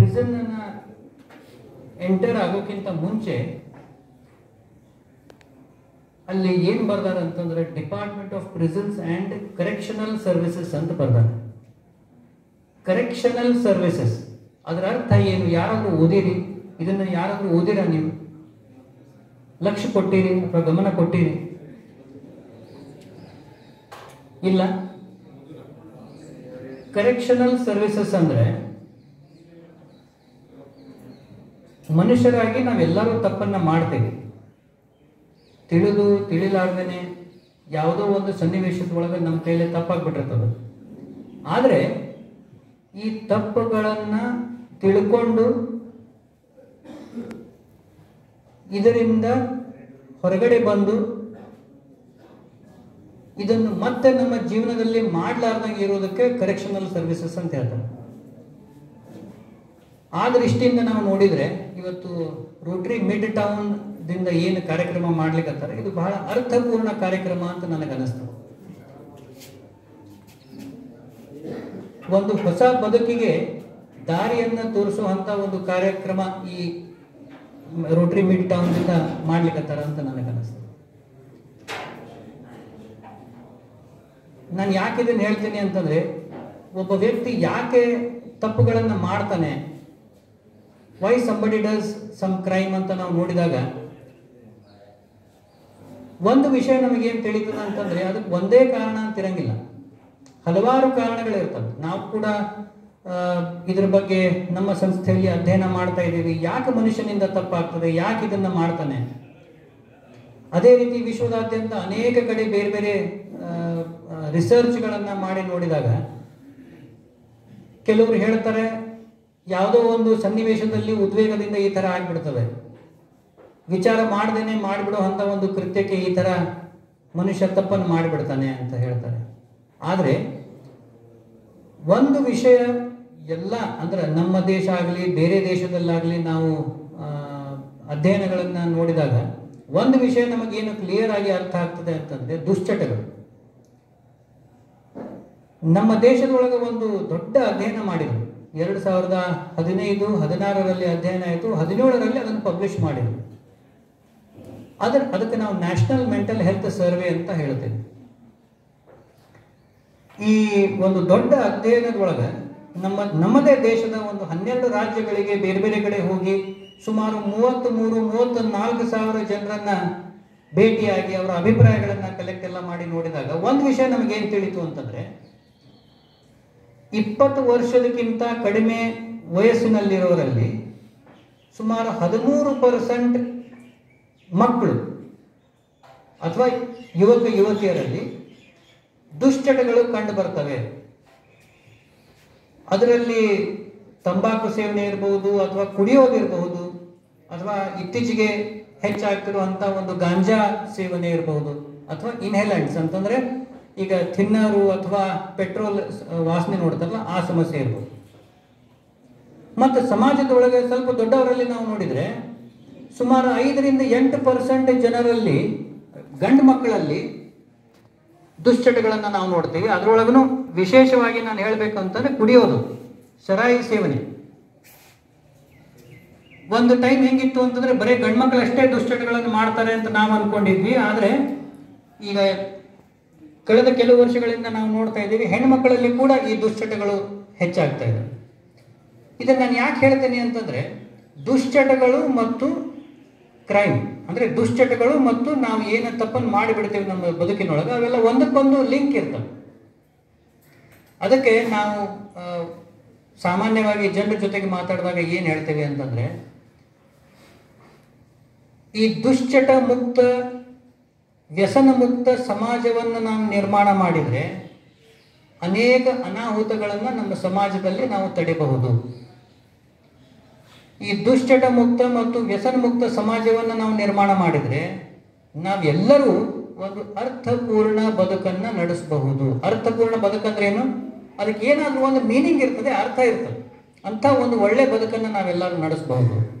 prison ಅನ್ನ enter ಆಗೋಕ್ಕಿಂತ ಮುಂಚೆ ಅಲ್ಲಿ ಏನ್ ಬರ್ದಾರ ಅಂತಂದ್ರೆ department of prisons and correctional services ಅಂತ ಬರ್ದಾರ ಕರೆಕ್ಷನಲ್ ಸರ್ವಿಸಸ್ ಅದರ ಅರ್ಥ ಏನು ಯಾರಾದ್ರೂ ಓದಿರಿ ಇದನ್ನ ಯಾರಾದ್ರೂ ಓದಿರ ನೀವು ಲಕ್ಷ್ಯ ಕೊಟ್ಟಿರಿ ಅಥವಾ ಗಮನ ಕೊಟ್ಟಿರಿ ಇಲ್ಲ ಕರೆಕ್ಷನಲ್ ಸರ್ವಿಸಸ್ ಅಂದ್ರೆ ಮನುಷ್ಯರಾಗಿ ನಾವೆಲ್ಲರೂ ತಪ್ಪನ್ನ ಮಾಡ್ತೇವೆ ತಿಳಿದು ತಿಳಿಲಾರ್ದೇನೆ ಯಾವುದೋ ಒಂದು ಸನ್ನಿವೇಶದ ಒಳಗೆ ನಮ್ಮ ಕೈಲಿ ತಪ್ಪಾಗ್ಬಿಟ್ಟಿರ್ತದೆ ಆದರೆ ಈ ತಪ್ಪುಗಳನ್ನ ತಿಳ್ಕೊಂಡು ಇದರಿಂದ ಹೊರಗಡೆ ಬಂದು ಇದನ್ನು ಮತ್ತೆ ನಮ್ಮ ಜೀವನದಲ್ಲಿ ಮಾಡಲಾರ್ದಂಗೆ ಇರೋದಕ್ಕೆ ಕರೆಕ್ಷನಲ್ ಸರ್ವಿಸಸ್ ಅಂತ ಹೇಳ್ತಾರೆ ಆ ದೃಷ್ಟಿಯಿಂದ ನಾವು ನೋಡಿದ್ರೆ ಇವತ್ತು ರೋಟರಿ ಮಿಡ್ ಟೌನ್ ದಿಂದ ಏನು ಕಾರ್ಯಕ್ರಮ ಮಾಡ್ಲಿಕ್ಕತ್ತಾರೆ ಇದು ಬಹಳ ಅರ್ಥಪೂರ್ಣ ಕಾರ್ಯಕ್ರಮ ಅಂತ ನನಗೆ ಅನಿಸ್ತು ಒಂದು ಹೊಸ ಬದುಕಿಗೆ ದಾರಿಯನ್ನ ತೋರಿಸುವಂತ ಒಂದು ಕಾರ್ಯಕ್ರಮ ಈ ರೋಟರಿ ಮಿಡ್ ಟೌನ್ ದಿಂದ ಮಾಡ್ಲಿಕ್ಕತ್ತಾರ ಅಂತ ನನಗೆ ಅನಿಸ್ತು ನಾನು ಯಾಕೆ ಇದನ್ನ ಹೇಳ್ತೀನಿ ಅಂತಂದ್ರೆ ಒಬ್ಬ ವ್ಯಕ್ತಿ ಯಾಕೆ ತಪ್ಪುಗಳನ್ನ ಮಾಡ್ತಾನೆ why somebody does some crime ಅಂತ ನಾವು ನೋಡಿದಾಗ ಒಂದು ವಿಷಯ ನಮಗೇನು ತಿಳಿತದೆ ಅಂತಂದ್ರೆ ಅದಕ್ಕೆ ಒಂದೇ ಕಾರಣ ಅಂತ ಇರಂಗಿಲ್ಲ ಹಲವಾರು ಕಾರಣಗಳಿರ್ತವೆ ನಾವು ಕೂಡ ಆ, ಇದ್ರ ಬಗ್ಗೆ ನಮ್ಮ ಸಂಸ್ಥೆಯಲ್ಲಿ ಅಧ್ಯಯನ ಮಾಡ್ತಾ ಇದ್ದೀವಿ ಯಾಕೆ ಮನುಷ್ಯನಿಂದ ತಪ್ಪಾಗ್ತದೆ ಯಾಕೆ ಇದನ್ನ ಮಾಡ್ತಾನೆ ಅದೇ ರೀತಿ ವಿಶ್ವದಾದ್ಯಂತ ಅನೇಕ ಕಡೆ ಬೇರೆ ಬೇರೆ ರಿಸರ್ಚ್ಗಳನ್ನ ಮಾಡಿ ನೋಡಿದಾಗ ಕೆಲವರು ಹೇಳ್ತಾರೆ ಯಾವುದೋ ಒಂದು ಸನ್ನಿವೇಶದಲ್ಲಿ ಉದ್ವೇಗದಿಂದ ಈ ತರ ಆಗ್ಬಿಡ್ತದೆ ವಿಚಾರ ಮಾಡ್ದೇನೆ ಮಾಡಿಬಿಡೋ ಅಂತ ಒಂದು ಕೃತ್ಯಕ್ಕೆ ಈ ತರ ಮನುಷ್ಯ ತಪ್ಪನ್ನು ಮಾಡಿಬಿಡ್ತಾನೆ ಅಂತ ಹೇಳ್ತಾರೆ ಆದರೆ ಒಂದು ವಿಷಯ ಎಲ್ಲ ಅಂದ್ರೆ ನಮ್ಮ ದೇಶ ಆಗಲಿ ಬೇರೆ ದೇಶದಲ್ಲಾಗಲಿ ನಾವು ಆ, ಅಧ್ಯಯನಗಳನ್ನ ನೋಡಿದಾಗ ಒಂದು ವಿಷಯ ನಮಗೇನು ಕ್ಲಿಯರ್ ಆಗಿ ಅರ್ಥ ಆಗ್ತದೆ ಅಂತಂದ್ರೆ ದುಶ್ಚಟಗಳು ನಮ್ಮ ದೇಶದೊಳಗೆ ಒಂದು ದೊಡ್ಡ ಅಧ್ಯಯನ ಮಾಡಿದರು ಎರಡು ಸಾವಿರದ ಹದಿನೈದು ಹದಿನಾರರಲ್ಲಿ ಅಧ್ಯಯನ ಆಯಿತು ಹದಿನೇಳರಲ್ಲಿ ಅದನ್ನು ಪಬ್ಲಿಷ್ ಮಾಡಿದರು ಅದರ ಅದಕ್ಕೆ ನಾವು ನ್ಯಾಷನಲ್ ಮೆಂಟಲ್ ಹೆಲ್ತ್ ಸರ್ವೆ ಅಂತ ಹೇಳ್ತೇವೆ ಈ ಒಂದು ದೊಡ್ಡ ಅಧ್ಯಯನದೊಳಗೆ ನಮ್ಮ ನಮ್ಮದೇ ದೇಶದ ಒಂದು ಹನ್ನೆರಡು ರಾಜ್ಯಗಳಿಗೆ ಬೇರೆ ಬೇರೆ ಕಡೆ ಹೋಗಿ ಸುಮಾರು ಮೂವತ್ತ್ ಮೂರು ಮೂವತ್ತ ನಾಲ್ಕು ಸಾವಿರ ಜನರನ್ನ ಭೇಟಿಯಾಗಿ ಅವರ ಅಭಿಪ್ರಾಯಗಳನ್ನ ಕಲೆಕ್ಟ್ ಎಲ್ಲ ಮಾಡಿ ನೋಡಿದಾಗ ಒಂದು ವಿಷಯ ನಮಗೇನು ತಿಳಿತು ಅಂತಂದ್ರೆ ಇಪ್ಪತ್ತು ವರ್ಷದಕ್ಕಿಂತ ಕಡಿಮೆ ವಯಸ್ಸಿನಲ್ಲಿರೋರಲ್ಲಿ ಸುಮಾರು ಹದಿಮೂರು ಪರ್ಸೆಂಟ್ ಮಕ್ಕಳು ಅಥವಾ ಯುವಕ ಯುವತಿಯರಲ್ಲಿ ದುಶ್ಚಟಗಳು ಕಂಡು ಬರ್ತವೆ ಅದರಲ್ಲಿ ತಂಬಾಕು ಸೇವನೆ ಇರಬಹುದು ಅಥವಾ ಕುಡಿಯೋದಿರಬಹುದು ಅಥವಾ ಇತ್ತೀಚೆಗೆ ಹೆಚ್ಚಾಗ್ತಿರುವಂತ ಒಂದು ಗಾಂಜಾ ಸೇವನೆ ಇರಬಹುದು ಅಥವಾ ಇನ್ಹೇಲೆಂಟ್ಸ್ ಅಂತಂದ್ರೆ ಈಗ ಥಿನ್ನರು ಅಥವಾ ಪೆಟ್ರೋಲ್ ವಾಸನೆ ನೋಡ್ತಾರಲ್ಲ ಆ ಸಮಸ್ಯೆ ಇರ್ಬೋದು ಮತ್ತು ಸಮಾಜದೊಳಗೆ ಸ್ವಲ್ಪ ದೊಡ್ಡವರಲ್ಲಿ ನಾವು ನೋಡಿದ್ರೆ ಸುಮಾರು ಐದರಿಂದ ಎಂಟು ಪರ್ಸೆಂಟ್ ಜನರಲ್ಲಿ ಗಂಡು ಮಕ್ಕಳಲ್ಲಿ ದುಶ್ಚಟಗಳನ್ನು ನಾವು ನೋಡ್ತೀವಿ ಅದರೊಳಗೂ ವಿಶೇಷವಾಗಿ ನಾನು ಹೇಳಬೇಕು ಅಂತಂದ್ರೆ ಕುಡಿಯೋದು ಸರಾಯಿ ಸೇವನೆ ಒಂದು ಟೈಮ್ ಹೆಂಗಿತ್ತು ಅಂತಂದ್ರೆ ಬರೀ ಗಂಡ್ಮಕ್ಳು ಅಷ್ಟೇ ದುಶ್ಚಟಗಳನ್ನು ಮಾಡ್ತಾರೆ ಅಂತ ನಾವು ಅನ್ಕೊಂಡಿದ್ವಿ ಆದರೆ ಈಗ ಕಳೆದ ಕೆಲವು ವರ್ಷಗಳಿಂದ ನಾವು ನೋಡ್ತಾ ಇದ್ದೀವಿ ಹೆಣ್ಮಕ್ಕಳಲ್ಲಿ ಕೂಡ ಈ ದುಶ್ಚಟಗಳು ಹೆಚ್ಚಾಗ್ತಾ ಇದೆ ಇದನ್ನು ನಾನು ಯಾಕೆ ಹೇಳ್ತೇನೆ ಅಂತಂದ್ರೆ ದುಶ್ಚಟಗಳು ಮತ್ತು ಕ್ರೈಮ್ ಅಂದ್ರೆ ದುಶ್ಚಟಗಳು ಮತ್ತು ನಾವು ಏನು ತಪ್ಪನ್ನು ಮಾಡಿಬಿಡ್ತೇವೆ ನಮ್ಮ ಬದುಕಿನೊಳಗೆ ಅವೆಲ್ಲ ಒಂದಕ್ಕೊಂದು ಲಿಂಕ್ ಇರ್ತವೆ ಅದಕ್ಕೆ ನಾವು ಆ, ಸಾಮಾನ್ಯವಾಗಿ ಜನರ ಜೊತೆಗೆ ಮಾತಾಡಿದಾಗ ಏನು ಹೇಳ್ತೇವೆ ಅಂತಂದ್ರೆ ಈ ದುಶ್ಚಟ ಮುಕ್ತ ವ್ಯಸನ ಮುಕ್ತ ಸಮಾಜವನ್ನು ನಾವು ನಿರ್ಮಾಣ ಮಾಡಿದರೆ ಅನೇಕ ಅನಾಹುತಗಳನ್ನು ನಮ್ಮ ಸಮಾಜದಲ್ಲಿ ನಾವು ತಡೆಯಬಹುದು ಈ ದುಶ್ಚಟ ಮುಕ್ತ ಮತ್ತು ವ್ಯಸನ ಮುಕ್ತ ಸಮಾಜವನ್ನು ನಾವು ನಿರ್ಮಾಣ ಮಾಡಿದರೆ ನಾವೆಲ್ಲರೂ ಒಂದು ಅರ್ಥಪೂರ್ಣ ಬದುಕನ್ನ ನಡೆಸಬಹುದು ಅರ್ಥಪೂರ್ಣ ಬದುಕಂದ್ರೆ ಏನು ಅದಕ್ಕೆ ಏನಾದ್ರೂ ಒಂದು ಮೀನಿಂಗ್ ಇರ್ತದೆ ಅರ್ಥ ಇರ್ತದೆ ಅಂತ ಒಂದು ಒಳ್ಳೆ ಬದುಕನ್ನು ನಾವೆಲ್ಲರೂ ನಡೆಸಬಹುದು